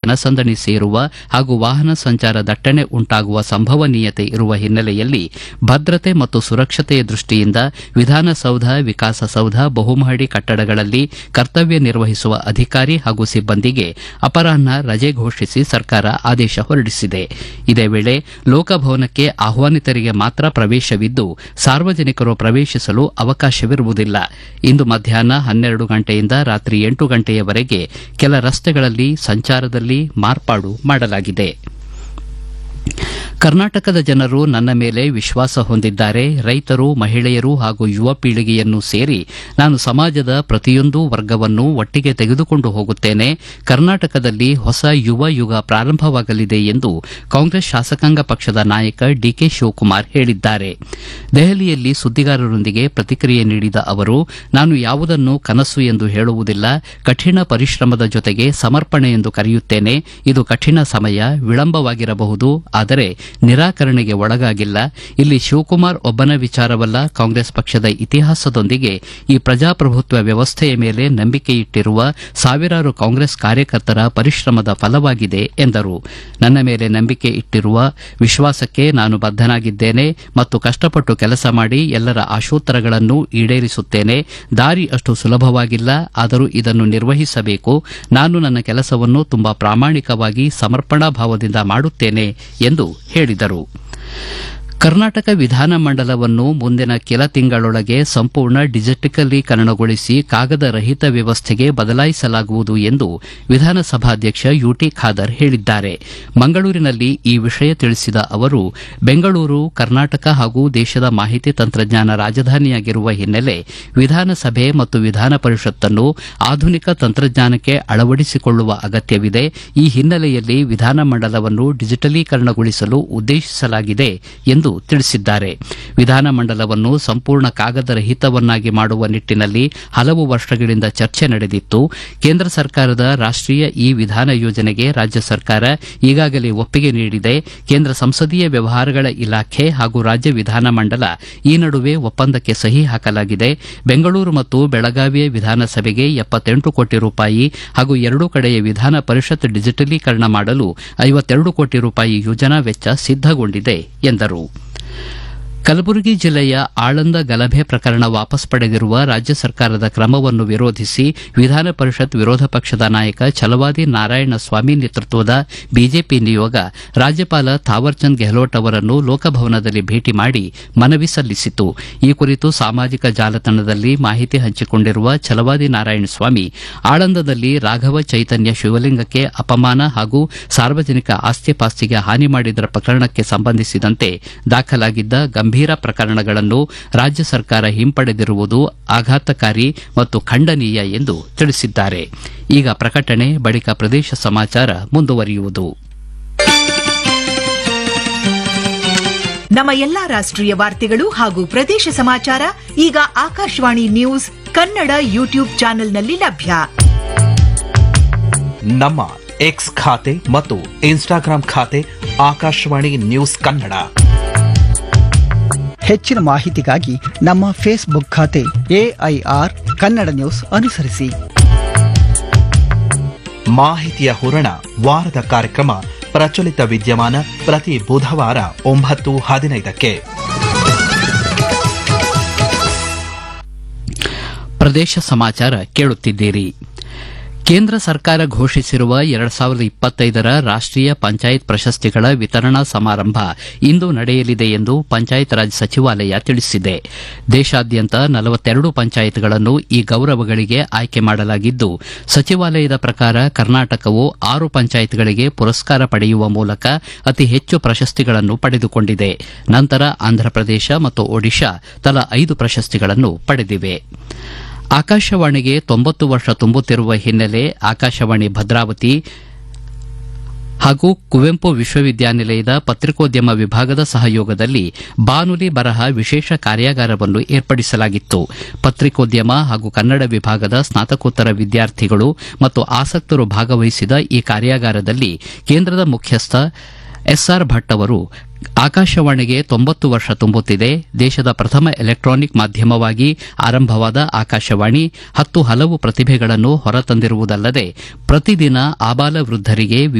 ಜನಸಂದಣಿ ಸೇರುವ ಹಾಗೂ ವಾಹನ ಸಂಚಾರ ದಟ್ಟಣೆ ಉಂಟಾಗುವ ಸಂಭವನೀಯತೆ ಇರುವ ಹಿನ್ನೆಲೆಯಲ್ಲಿ ಭದ್ರತೆ ಮತ್ತು ಸುರಕ್ಷತೆಯ ದೃಷ್ಟಿಯಿಂದ ವಿಧಾನಸೌಧ ವಿಕಾಸಸೌಧ ಬಹುಮಹಡಿ ಕಟ್ಟಡಗಳಲ್ಲಿ ಕರ್ತವ್ಯ ನಿರ್ವಹಿಸುವ ಅಧಿಕಾರಿ ಹಾಗೂ ಸಿಬ್ಬಂದಿಗೆ ಅಪರಾಹ್ನ ರಜೆ ಘೋಷಿಸಿ ಸರ್ಕಾರ ಆದೇಶ ಹೊರಡಿಸಿದೆ ಇದೇ ವೇಳೆ ಲೋಕಭವನಕ್ಕೆ ಆಹ್ವಾನಿತರಿಗೆ ಮಾತ್ರ ಪ್ರವೇಶವಿದ್ದು ಸಾರ್ವಜನಿಕರು ಪ್ರವೇಶಿಸಲು ಅವಕಾಶವಿರುವುದಿಲ್ಲ ಇಂದು ಮಧ್ಯಾಹ್ನ ಹನ್ನೆರಡು ಗಂಟೆಯಿಂದ ರಾತ್ರಿ ಎಂಟು ಗಂಟೆಯವರೆಗೆ ಕೆಲ ರಸ್ತೆಗಳಲ್ಲಿ ಸಂಚಾರದಲ್ಲಿ ಮಾರ್ಪಾಡು ಮಾಡಲಾಗಿದೆ ಕರ್ನಾಟಕದ ಜನರು ನನ್ನ ಮೇಲೆ ವಿಶ್ವಾಸ ಹೊಂದಿದ್ದಾರೆ ರೈತರು ಮಹಿಳೆಯರು ಹಾಗೂ ಯುವ ಪೀಳಿಗೆಯನ್ನು ಸೇರಿ ನಾನು ಸಮಾಜದ ಪ್ರತಿಯೊಂದು ವರ್ಗವನ್ನು ಒಟ್ಟಿಗೆ ತೆಗೆದುಕೊಂಡು ಹೋಗುತ್ತೇನೆ ಕರ್ನಾಟಕದಲ್ಲಿ ಹೊಸ ಯುವ ಯುಗ ಪ್ರಾರಂಭವಾಗಲಿದೆ ಎಂದು ಕಾಂಗ್ರೆಸ್ ಶಾಸಕಾಂಗ ಪಕ್ಷದ ನಾಯಕ ಡಿಕೆ ಶಿವಕುಮಾರ್ ಹೇಳಿದ್ದಾರೆ ದೆಹಲಿಯಲ್ಲಿ ಸುದ್ದಿಗಾರರೊಂದಿಗೆ ಪ್ರತಿಕ್ರಿಯೆ ನೀಡಿದ ಅವರು ನಾನು ಯಾವುದನ್ನು ಕನಸು ಎಂದು ಹೇಳುವುದಿಲ್ಲ ಕಠಿಣ ಪರಿಶ್ರಮದ ಜೊತೆಗೆ ಸಮರ್ಪಣೆ ಎಂದು ಕರೆಯುತ್ತೇನೆ ಇದು ಕಠಿಣ ಸಮಯ ವಿಳಂಬವಾಗಿರಬಹುದು ಆದರೆ ನಿರಾಕರಣೆಗೆ ಒಳಗಾಗಿಲ್ಲ ಇಲ್ಲಿ ಶಿವಕುಮಾರ್ ಒಬ್ಬನ ವಿಚಾರವಲ್ಲ ಕಾಂಗ್ರೆಸ್ ಪಕ್ಷದ ಇತಿಹಾಸದೊಂದಿಗೆ ಈ ಪ್ರಜಾಪ್ರಭುತ್ವ ವ್ಯವಸ್ಥೆಯ ಮೇಲೆ ನಂಬಿಕೆ ಇಟ್ಟಿರುವ ಸಾವಿರಾರು ಕಾಂಗ್ರೆಸ್ ಕಾರ್ಯಕರ್ತರ ಪರಿಶ್ರಮದ ಫಲವಾಗಿದೆ ಎಂದರು ನನ್ನ ಮೇಲೆ ನಂಬಿಕೆ ಇಟ್ಟಿರುವ ವಿಶ್ವಾಸಕ್ಕೆ ನಾನು ಬದ್ದನಾಗಿದ್ದೇನೆ ಮತ್ತು ಕಷ್ಟಪಟ್ಟು ಕೆಲಸ ಮಾಡಿ ಎಲ್ಲರ ಆಶೋತ್ತರಗಳನ್ನು ಈಡೇರಿಸುತ್ತೇನೆ ದಾರಿ ಅಷ್ಟು ಸುಲಭವಾಗಿಲ್ಲ ಆದರೂ ಇದನ್ನು ನಿರ್ವಹಿಸಬೇಕು ನಾನು ನನ್ನ ಕೆಲಸವನ್ನು ತುಂಬಾ ಪ್ರಾಮಾಣಿಕವಾಗಿ ಸಮರ್ಪಣಾ ಭಾವದಿಂದ ಮಾಡುತ್ತೇನೆ ಎಂದು ಹೇಳಿದರು ಕರ್ನಾಟಕ ವಿಧಾನಮಂಡಲವನ್ನು ಮುಂದಿನ ಕೆಲ ತಿಂಗಳೊಳಗೆ ಸಂಪೂರ್ಣ ಡಿಜಿಟಲೀಕರಣಗೊಳಿಸಿ ಕಾಗದ ರಹಿತ ವ್ಯವಸ್ಥೆಗೆ ಬದಲಾಯಿಸಲಾಗುವುದು ಎಂದು ವಿಧಾನಸಭಾಧ್ಯಕ್ಷ ಯುಟಿ ಖಾದರ್ ಹೇಳಿದ್ದಾರೆ ಮಂಗಳೂರಿನಲ್ಲಿ ಈ ವಿಷಯ ತಿಳಿಸಿದ ಅವರು ಬೆಂಗಳೂರು ಕರ್ನಾಟಕ ಹಾಗೂ ದೇಶದ ಮಾಹಿತಿ ತಂತ್ರಜ್ಞಾನ ರಾಜಧಾನಿಯಾಗಿರುವ ಹಿನ್ನೆಲೆ ವಿಧಾನಸಭೆ ಮತ್ತು ವಿಧಾನ ಪರಿಷತ್ತನ್ನು ಆಧುನಿಕ ತಂತ್ರಜ್ಞಾನಕ್ಕೆ ಅಳವಡಿಸಿಕೊಳ್ಳುವ ಅಗತ್ಯವಿದೆ ಈ ಹಿನ್ನೆಲೆಯಲ್ಲಿ ವಿಧಾನಮಂಡಲವನ್ನು ಡಿಜಿಟಲೀಕರಣಗೊಳಿಸಲು ಉದ್ದೇಶಿಸಲಾಗಿದೆ ಎಂದು ತಿಳಿಸಿದ್ದಾರೆ ವಿಧಾನಮಂಡಲವನ್ನು ಸಂಪೂರ್ಣ ಕಾಗದ ರಹಿತವನ್ನಾಗಿ ಮಾಡುವ ನಿಟ್ಟಿನಲ್ಲಿ ಹಲವು ವರ್ಷಗಳಿಂದ ಚರ್ಚೆ ನಡೆದಿತ್ತು ಕೇಂದ್ರ ಸರ್ಕಾರದ ರಾಷ್ಟೀಯ ಇ ವಿಧಾನ ಯೋಜನೆಗೆ ರಾಜ್ಯ ಸರ್ಕಾರ ಈಗಾಗಲೇ ಒಪ್ಪಿಗೆ ನೀಡಿದೆ ಕೇಂದ್ರ ಸಂಸದೀಯ ವ್ಯವಹಾರಗಳ ಇಲಾಖೆ ಹಾಗೂ ರಾಜ್ಯ ವಿಧಾನಮಂಡಲ ಈ ನಡುವೆ ಒಪ್ಪಂದಕ್ಕೆ ಸಹಿ ಹಾಕಲಾಗಿದೆ ಬೆಂಗಳೂರು ಮತ್ತು ಬೆಳಗಾವಿಯ ವಿಧಾನಸಭೆಗೆ ಎಪ್ಪತ್ತೆಂಟು ಕೋಟಿ ರೂಪಾಯಿ ಹಾಗೂ ಎರಡೂ ಕಡೆಯ ವಿಧಾನ ಪರಿಷತ್ ಡಿಜಿಟಲೀಕರಣ ಮಾಡಲು ಐವತ್ತೆರಡು ಕೋಟಿ ರೂಪಾಯಿ ಯೋಜನಾ ವೆಚ್ಚ ಸಿದ್ದಗೊಂಡಿದೆ ಎಂದರು ಕಲಬುರಗಿ ಜಿಲ್ಲೆಯ ಆಳಂದ ಗಲಭೆ ಪ್ರಕರಣ ವಾಪಸ್ ಪಡೆದಿರುವ ರಾಜ್ಯ ಸರ್ಕಾರದ ಕ್ರಮವನ್ನು ವಿರೋಧಿಸಿ ವಿಧಾನ ಪರಿಷತ್ ವಿರೋಧ ಪಕ್ಷದ ನಾಯಕ ಛಲವಾದಿ ನಾರಾಯಣಸ್ವಾಮಿ ನೇತೃತ್ವದ ಬಿಜೆಪಿ ನಿಯೋಗ ರಾಜ್ಯಪಾಲ ಥಾವರ್ಚಂದ್ ಗೆಹ್ಲೋಟ್ ಅವರನ್ನು ಲೋಕಭವನದಲ್ಲಿ ಭೇಟಿ ಮಾಡಿ ಮನವಿ ಸಲ್ಲಿಸಿತು ಈ ಕುರಿತು ಸಾಮಾಜಿಕ ಜಾಲತಾಣದಲ್ಲಿ ಮಾಹಿತಿ ಹಂಚಿಕೊಂಡಿರುವ ಛಲವಾದಿ ನಾರಾಯಣಸ್ವಾಮಿ ಆಳಂದದಲ್ಲಿ ರಾಘವ ಚೈತನ್ಯ ಶಿವಲಿಂಗಕ್ಕೆ ಅಪಮಾನ ಹಾಗೂ ಸಾರ್ವಜನಿಕ ಆಸ್ತಿಪಾಸ್ತಿಗೆ ಹಾನಿ ಮಾಡಿದ ಪ್ರಕರಣಕ್ಕೆ ಸಂಬಂಧಿಸಿದಂತೆ ದಾಖಲಾಗಿದ್ದ ಗಂಭೀರ ಪ್ರಕರಣಗಳನ್ನು ರಾಜ್ಯ ಸರ್ಕಾರ ಹಿಂಪಡೆದಿರುವುದು ಆಘಾತಕಾರಿ ಮತ್ತು ಖಂಡನೀಯ ಎಂದು ತಿಳಿಸಿದ್ದಾರೆ ಈಗ ಪ್ರಕಟಣೆ ಬಳಿಕ ಪ್ರದೇಶ ಸಮಾಚಾರ ಮುಂದುವರಿಯುವುದು ನಮ್ಮ ಎಲ್ಲಾ ರಾಷ್ಟ್ರೀಯ ವಾರ್ತೆಗಳು ಹಾಗೂ ಪ್ರದೇಶ ಸಮಾಚಾರ ಈಗ ಆಕಾಶವಾಣಿ ನ್ಯೂಸ್ ಕನ್ನಡ ಯೂಟ್ಯೂಬ್ ಚಾನೆಲ್ನಲ್ಲಿ ಲಭ್ಯ ನಮ್ಮ ಎಕ್ಸ್ ಖಾತೆ ಮತ್ತು ಇನ್ಸ್ಟಾಗ್ರಾಂ ಖಾತೆ ಆಕಾಶವಾಣಿ ನ್ಯೂಸ್ ಕನ್ನಡ ಹೆಚ್ಚಿನ ಮಾಹಿತಿಗಾಗಿ ನಮ್ಮ ಫೇಸ್ಬುಕ್ ಖಾತೆ ಎಐಆರ್ ಕನ್ನಡ ನ್ಯೂಸ್ ಅನುಸರಿಸಿ ಮಾಹಿತಿಯ ಹೂರಣ ವಾರದ ಕಾರ್ಯಕ್ರಮ ಪ್ರಚಲಿತ ವಿದ್ಯಮಾನ ಪ್ರತಿ ಬುಧವಾರ ಒಂಬತ್ತು ಹದಿನೈದಕ್ಕೆ ಪ್ರದೇಶ ಸಮಾಚಾರ ಕೇಳುತ್ತಿದ್ದೀರಿ ಕೇಂದ್ರ ಸರ್ಕಾರ ಘೋಷಿಸಿರುವ ಎರಡ್ ಸಾವಿರದ ಇಪ್ಪತ್ತೈದರ ರಾಷ್ಟೀಯ ಪಂಚಾಯತ್ ಪ್ರಶಸ್ತಿಗಳ ವಿತರಣಾ ಸಮಾರಂಭ ಇಂದು ನಡೆಯಲಿದೆ ಎಂದು ಪಂಚಾಯತ್ ರಾಜ್ ಸಚಿವಾಲಯ ತಿಳಿಸಿದೆ ದೇಶಾದ್ಯಂತ ನಲವತ್ತೆರಡು ಪಂಚಾಯತ್ಗಳನ್ನು ಈ ಗೌರವಗಳಿಗೆ ಆಯ್ಕೆ ಮಾಡಲಾಗಿದ್ದು ಸಚಿವಾಲಯದ ಪ್ರಕಾರ ಕರ್ನಾಟಕವು ಆರು ಪಂಚಾಯತ್ಗಳಿಗೆ ಪುರಸ್ಕಾರ ಪಡೆಯುವ ಮೂಲಕ ಅತಿ ಹೆಚ್ಚು ಪ್ರಶಸ್ತಿಗಳನ್ನು ಪಡೆದುಕೊಂಡಿದೆ ನಂತರ ಆಂಧ್ರಪ್ರದೇಶ ಮತ್ತು ಒಡಿಶಾ ತಲಾ ಐದು ಪ್ರಶಸ್ತಿಗಳನ್ನು ಪಡೆದಿವೆ ಆಕಾಶವಾಣಿಗೆ ತೊಂಬತ್ತು ವರ್ಷ ತುಂಬುತ್ತಿರುವ ಹಿನ್ನೆಲೆ ಆಕಾಶವಾಣಿ ಭದ್ರಾವತಿ ಹಾಗೂ ಕುವೆಂಪು ವಿಶ್ವವಿದ್ಯಾನಿಲಯದ ಪತ್ರಿಕೋದ್ಯಮ ವಿಭಾಗದ ಸಹಯೋಗದಲ್ಲಿ ಬಾನುಲಿ ಬರಹ ವಿಶೇಷ ಕಾರ್ಯಾಗಾರವನ್ನು ಏರ್ಪಡಿಸಲಾಗಿತ್ತು ಪತ್ರಿಕೋದ್ಯಮ ಹಾಗೂ ಕನ್ನಡ ವಿಭಾಗದ ಸ್ನಾತಕೋತ್ತರ ವಿದ್ಯಾರ್ಥಿಗಳು ಮತ್ತು ಆಸಕ್ತರು ಭಾಗವಹಿಸಿದ ಈ ಕಾರ್ಯಾಗಾರದಲ್ಲಿ ಕೇಂದ್ರದ ಮುಖ್ಯಸ್ಥ ಎಸ್ಆರ್ ಭಟ್ ಅವರು ಆಕಾಶವಾಣಿಗೆ ತೊಂಬತ್ತು ವರ್ಷ ತುಂಬುತ್ತಿದೆ ದೇಶದ ಪ್ರಥಮ ಎಲೆಕ್ಟ್ರಾನಿಕ್ ಮಾಧ್ಯಮವಾಗಿ ಆರಂಭವಾದ ಆಕಾಶವಾಣಿ ಹತ್ತು ಹಲವು ಪ್ರತಿಭೆಗಳನ್ನು ಹೊರತಂದಿರುವುದಲ್ಲದೆ ಪ್ರತಿದಿನ ಆಬಾಲ ವೃದ್ಧರಿಗೆ